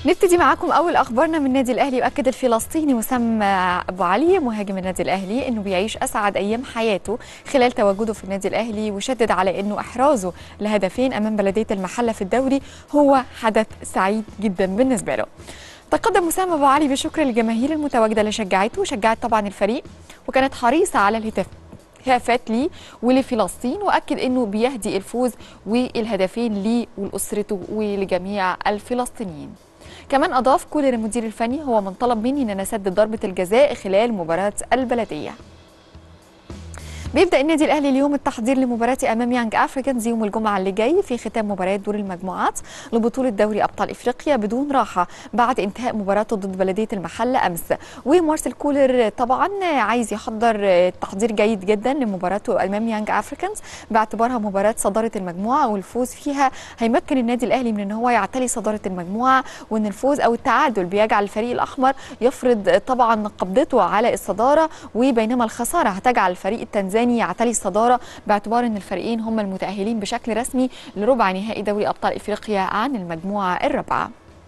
نبتدي معاكم اول اخبارنا من النادي الاهلي واكد الفلسطيني وسام ابو علي مهاجم النادي الاهلي انه بيعيش اسعد ايام حياته خلال تواجده في النادي الاهلي وشدد على انه احرازه لهدفين امام بلديه المحله في الدوري هو حدث سعيد جدا بالنسبه له تقدم وسام ابو علي بشكر الجماهير المتواجده اللي شجعته وشجعت طبعا الفريق وكانت حريصه على الهتاف هافات ليه ولفلسطين واكد انه بيهدي الفوز والهدفين ليه ولاسرته ولجميع الفلسطينيين كمان اضاف كولر المدير الفني هو من طلب مني ان انا اسدد ضربه الجزاء خلال مباراه البلديه بيبدا النادي الاهلي اليوم التحضير لمباراه امام يانج افريكانز يوم الجمعه اللي جاي في ختام مباراه دور المجموعات لبطوله دوري ابطال افريقيا بدون راحه بعد انتهاء مباراته ضد بلديه المحله امس ومارسيل كولر طبعا عايز يحضر تحضير جيد جدا لمباراته امام يانج افريكانز باعتبارها مباراه صداره المجموعه والفوز فيها هيمكن النادي الاهلي من ان هو يعتلي صداره المجموعه وان الفوز او التعادل بيجعل الفريق الاحمر يفرض طبعا قبضته على الصداره وبينما الخساره هتجعل الفريق التنزاني الثاني يعتلي الصداره باعتبار ان الفريقين هم المتاهلين بشكل رسمي لربع نهائي دوري ابطال افريقيا عن المجموعه الرابعه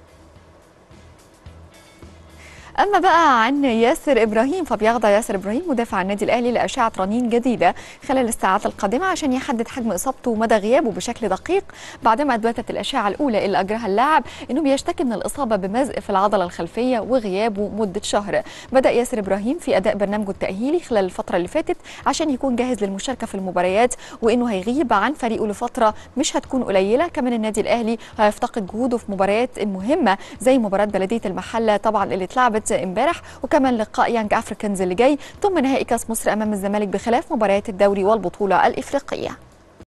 اما بقى عن ياسر ابراهيم فبيخضع ياسر ابراهيم مدافع النادي الاهلي لاشعه رنين جديده خلال الساعات القادمه عشان يحدد حجم اصابته ومدى غيابه بشكل دقيق بعدما اثبتت الاشعه الاولى اللي اجراها اللاعب انه بيشتكي من الاصابه بمزق في العضله الخلفيه وغيابه مده شهر بدا ياسر ابراهيم في اداء برنامجه التاهيلي خلال الفتره اللي فاتت عشان يكون جاهز للمشاركه في المباريات وانه هيغيب عن فريقه لفتره مش هتكون قليله كمان النادي الاهلي هيفتقد جهوده في مباريات مهمه زي مباراه بلديه المحله طبعا اللي اتلعبت امبارح وكمان لقاء يانج افريكانز اللي جاي ثم نهائي كاس مصر امام الزمالك بخلاف مباريات الدوري والبطوله الافريقيه